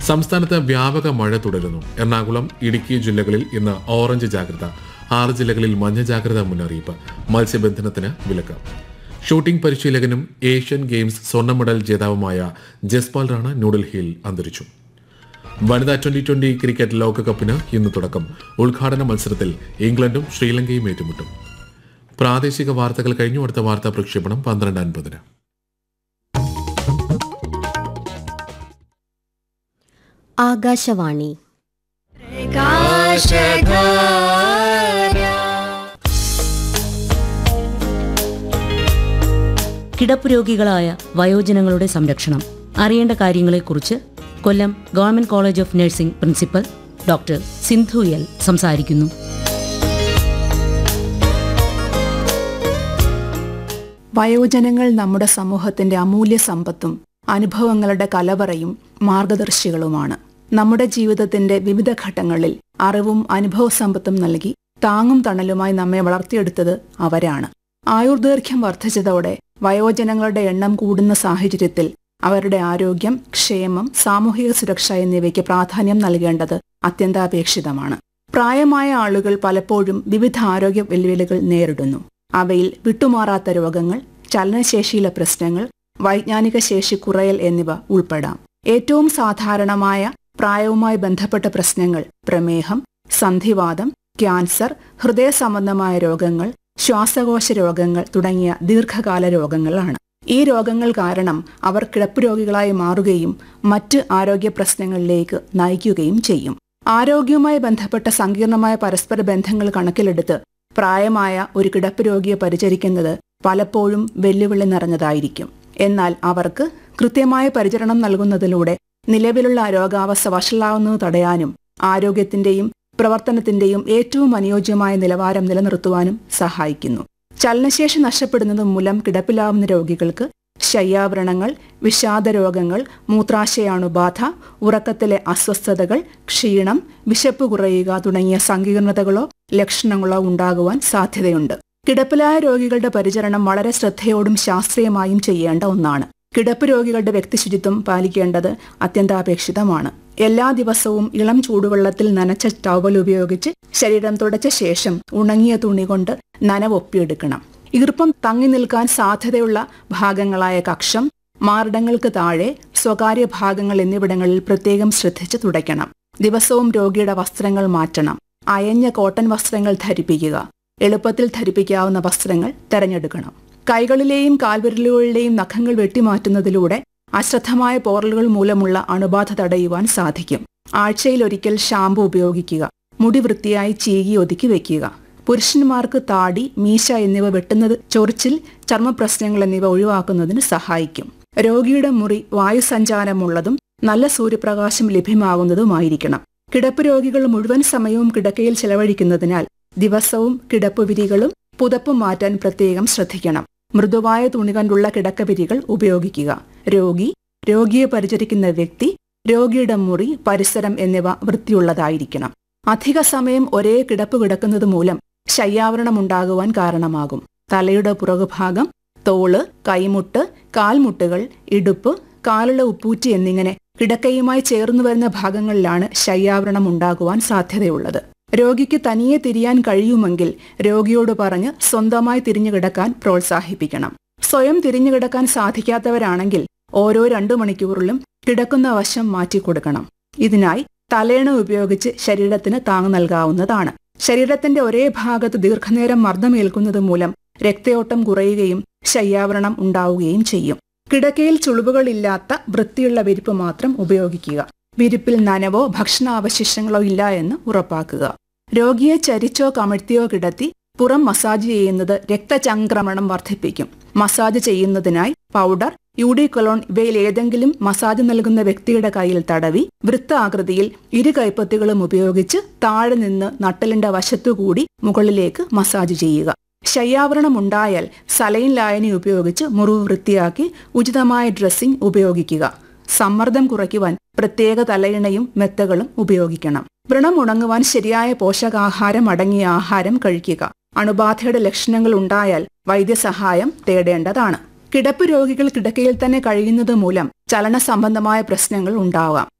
സംസ്ഥാനത്ത് വ്യാപക മഴ തുടരുന്നു എറണാകുളം ഇടുക്കി ജില്ലകളിൽ ഇന്ന് ഓറഞ്ച് ജാഗ്രത ആറ് ജില്ലകളിൽ മഞ്ഞ ജാഗ്രതാ മുന്നറിയിപ്പ് മത്സ്യബന്ധനത്തിന് വിലക്ക് ഷൂട്ടിംഗ് പരിശീലകനും ഏഷ്യൻ ഗെയിംസ് സ്വർണ്ണ മെഡൽ ജേതാവുമായ ജസ്പാൽ റാണ ന്യൂഡൽഹിയിൽ അന്തരിച്ചു വനിതാ ട്വന്റി ട്വന്റി ക്രിക്കറ്റ് ലോകകപ്പിന് ഇന്ന് തുടക്കം ഉദ്ഘാടന മത്സരത്തിൽ ഇംഗ്ലണ്ടും ശ്രീലങ്കയും ഏറ്റുമുട്ടും പ്രാദേശിക വാർത്തകൾ കഴിഞ്ഞു അടുത്ത വാർത്താ പ്രക്ഷേപണം പന്ത്രണ്ട് അൻപതിന് ആകാശവാണി കിടപ്പ് രോഗികളായ വയോജനങ്ങളുടെ സംരക്ഷണം അറിയേണ്ട കാര്യങ്ങളെക്കുറിച്ച് Kollam government college of nursing principal doctor Sindhu L സംസാരിക്കുന്നു വയോജനങ്ങൾ നമ്മുടെ സമൂഹത്തിന്റെ അമൂല്യ സമ്പത്തും അനുഭവങ്ങളുടെ കലവറയും മാർഗദർശികളുമാണ് നമ്മുടെ ജീവിതത്തിന്റെ വിവിധ ഘട്ടങ്ങളിൽ അറിവും അനുഭവ സമ്പത്തും നൽകി താങ്ങും തണലുമായി നമ്മെ വളർത്തിയെടുത്തത് അവരാണ് ആയുർദൈർഘ്യം വർദ്ധിച്ചതോടെ വയോജനങ്ങളുടെ എണ്ണം കൂടുന്ന സാഹചര്യത്തിൽ അവരുടെ ആരോഗ്യം ക്ഷേമം സാമൂഹിക സുരക്ഷ എന്നിവയ്ക്ക് പ്രാധാന്യം നൽകേണ്ടത് അത്യന്താപേക്ഷിതമാണ് പ്രായമായ ആളുകൾ പലപ്പോഴും വിവിധ ആരോഗ്യ വെല്ലുവിളികൾ നേരിടുന്നു അവയിൽ വിട്ടുമാറാത്ത രോഗങ്ങൾ ചലനശേഷിയിലെ പ്രശ്നങ്ങൾ വൈജ്ഞാനിക ശേഷി കുറയൽ എന്നിവ ഉൾപ്പെടാം ഏറ്റവും സാധാരണമായ പ്രായവുമായി ബന്ധപ്പെട്ട പ്രശ്നങ്ങൾ പ്രമേഹം സന്ധിവാദം ക്യാൻസർ ഹൃദയ സംബന്ധമായ രോഗങ്ങൾ ശ്വാസകോശ രോഗങ്ങൾ തുടങ്ങിയ ദീർഘകാല രോഗങ്ങളാണ് ഈ രോഗങ്ങൾ കാരണം അവർ കിടപ്പ് രോഗികളായി മാറുകയും മറ്റ് ആരോഗ്യ പ്രശ്നങ്ങളിലേക്ക് നയിക്കുകയും ചെയ്യും ആരോഗ്യവുമായി ബന്ധപ്പെട്ട സങ്കീർണമായ പരസ്പര ബന്ധങ്ങൾ കണക്കിലെടുത്ത് പ്രായമായ ഒരു കിടപ്പ് രോഗിയെ പരിചരിക്കുന്നത് പലപ്പോഴും വെല്ലുവിളി നിറഞ്ഞതായിരിക്കും എന്നാൽ അവർക്ക് കൃത്യമായ പരിചരണം നൽകുന്നതിലൂടെ നിലവിലുള്ള രോഗാവസ്ഥ വഷളാവുന്നത് തടയാനും ആരോഗ്യത്തിന്റെയും പ്രവർത്തനത്തിന്റെയും ഏറ്റവും അനുയോജ്യമായ നിലവാരം നിലനിർത്തുവാനും സഹായിക്കുന്നു ചലനശേഷി നഷ്ടപ്പെടുന്നത് മൂലം കിടപ്പിലാവുന്ന രോഗികൾക്ക് ശയ്യാവരണങ്ങൾ വിഷാദരോഗങ്ങൾ മൂത്രാശയാണുബാധ ഉറക്കത്തിലെ അസ്വസ്ഥതകൾ ക്ഷീണം വിശപ്പ് കുറയുക തുടങ്ങിയ സങ്കീർണതകളോ ലക്ഷണങ്ങളോ ഉണ്ടാകുവാൻ സാധ്യതയുണ്ട് കിടപ്പിലായ രോഗികളുടെ പരിചരണം വളരെ ശ്രദ്ധയോടും ശാസ്ത്രീയമായും ചെയ്യേണ്ട ഒന്നാണ് കിടപ്പ് രോഗികളുടെ വ്യക്തിശുചിത്വം പാലിക്കേണ്ടത് അത്യന്താപേക്ഷിതമാണ് എല്ലാ ദിവസവും ഇളം ചൂടുവെള്ളത്തിൽ നനച്ച ടവൽ ഉപയോഗിച്ച് ശരീരം തുടച്ച ശേഷം ഉണങ്ങിയ തുണി കൊണ്ട് നനവൊപ്പിയെടുക്കണം ഈർപ്പം തങ്ങി നിൽക്കാൻ സാധ്യതയുള്ള ഭാഗങ്ങളായ കക്ഷം മാറിടങ്ങൾക്ക് താഴെ സ്വകാര്യ ഭാഗങ്ങൾ എന്നിവിടങ്ങളിൽ പ്രത്യേകം ശ്രദ്ധിച്ച് തുടയ്ക്കണം ദിവസവും രോഗിയുടെ വസ്ത്രങ്ങൾ മാറ്റണം അയഞ്ഞ കോട്ടൺ വസ്ത്രങ്ങൾ ധരിപ്പിക്കുക എളുപ്പത്തിൽ ധരിപ്പിക്കാവുന്ന വസ്ത്രങ്ങൾ തെരഞ്ഞെടുക്കണം കൈകളിലെയും കാൽവിരലുകളിലെയും നഖങ്ങൾ വെട്ടിമാറ്റുന്നതിലൂടെ അശ്രദ്ധമായ പോറലുകൾ മൂലമുള്ള അണുബാധ തടയുവാൻ സാധിക്കും ആഴ്ചയിൽ ഒരിക്കൽ ഷാമ്പു ഉപയോഗിക്കുക മുടി വൃത്തിയായി ചീകി ഒതുക്കി വെക്കുക പുരുഷന്മാർക്ക് താടി മീശ എന്നിവ വെട്ടുന്നത് ചൊറിച്ചിൽ ചർമ്മപ്രശ്നങ്ങൾ എന്നിവ ഒഴിവാക്കുന്നതിന് സഹായിക്കും രോഗിയുടെ മുറി വായുസഞ്ചാരമുള്ളതും നല്ല സൂര്യപ്രകാശം ലഭ്യമാകുന്നതുമായിരിക്കണം കിടപ്പ് രോഗികൾ മുഴുവൻ സമയവും കിടക്കയിൽ ചെലവഴിക്കുന്നതിനാൽ ദിവസവും കിടപ്പുവിരികളും പുതപ്പും മാറ്റാൻ പ്രത്യേകം ശ്രദ്ധിക്കണം മൃദുവായ തുണി കൊണ്ടുള്ള കിടക്കവിരികൾ ഉപയോഗിക്കുക രോഗി രോഗിയെ പരിചരിക്കുന്ന വ്യക്തി രോഗിയുടെ മുറി പരിസരം എന്നിവ വൃത്തിയുള്ളതായിരിക്കണം അധിക സമയം ഒരേ കിടപ്പ് കിടക്കുന്നത് മൂലം ശയ്യാവരണമുണ്ടാകുവാൻ കാരണമാകും തലയുടെ പുറകുഭാഗം തോള് കൈമുട്ട് കാൽമുട്ടുകൾ ഇടുപ്പ് കാലുള്ള ഉപ്പൂറ്റി എന്നിങ്ങനെ കിടക്കയുമായി ചേർന്നു വരുന്ന ഭാഗങ്ങളിലാണ് ശയ്യാവരണം ഉണ്ടാകുവാൻ സാധ്യതയുള്ളത് രോഗിക്ക് തനിയെ തിരിയാൻ കഴിയുമെങ്കിൽ രോഗിയോട് പറഞ്ഞ് സ്വന്തമായി തിരിഞ്ഞു കിടക്കാൻ പ്രോത്സാഹിപ്പിക്കണം സ്വയം തിരിഞ്ഞു കിടക്കാൻ സാധിക്കാത്തവരാണെങ്കിൽ ഓരോ രണ്ടു മണിക്കൂറിലും കിടക്കുന്ന വശം മാറ്റിക്കൊടുക്കണം ഇതിനായി തലേണ ഉപയോഗിച്ച് ശരീരത്തിന് താങ്ങ് നൽകാവുന്നതാണ് ശരീരത്തിന്റെ ഒരേ ഭാഗത്ത് ദീർഘനേരം മർദ്ദമേൽക്കുന്നത് മൂലം രക്തയോട്ടം കുറയുകയും ശയ്യാവരണം ഉണ്ടാവുകയും ചെയ്യും കിടക്കയിൽ ചുളിവുകളില്ലാത്ത വൃത്തിയുള്ള വിരിപ്പ് മാത്രം ഉപയോഗിക്കുക വിരിപ്പിൽ നനവോ ഭക്ഷണാവശിഷ്ടങ്ങളോ ഇല്ല എന്ന് ഉറപ്പാക്കുക രോഗിയെ ചരിച്ചോ കമിഴ്ത്തിയോ കിടത്തി പുറം മസാജ് ചെയ്യുന്നത് രക്തചംക്രമണം വർദ്ധിപ്പിക്കും മസാജ് ചെയ്യുന്നതിനായി പൗഡർ യൂഡിക്കൊലോൺ ഇവയിൽ ഏതെങ്കിലും മസാജ് നൽകുന്ന വ്യക്തിയുടെ കയ്യിൽ തടവി വൃത്താകൃതിയിൽ ഇരു കൈപ്പത്തികളും ഉപയോഗിച്ച് താഴെ നിന്ന് നട്ടലിന്റെ വശത്തുകൂടി മുകളിലേക്ക് മസാജ് ചെയ്യുക ശയ്യാവരണം ഉണ്ടായാൽ സലൈൻ ലായനി ഉപയോഗിച്ച് മുറിവ് വൃത്തിയാക്കി ഉചിതമായ ഡ്രസ്സിംഗ് ഉപയോഗിക്കുക സമ്മർദ്ദം കുറയ്ക്കുവാൻ പ്രത്യേക തലയിണയും മെത്തകളും ഉപയോഗിക്കണം വ്രണം ഉണങ്ങുവാൻ ശരിയായ പോഷകാഹാരം അടങ്ങിയ ആഹാരം കഴിക്കുക അണുബാധയുടെ ലക്ഷണങ്ങൾ ഉണ്ടായാൽ വൈദ്യസഹായം തേടേണ്ടതാണ് കിടപ്പ് രോഗികൾ കിടക്കയിൽ തന്നെ കഴിയുന്നത് മൂലം ചലന സംബന്ധമായ പ്രശ്നങ്ങൾ ഉണ്ടാവാം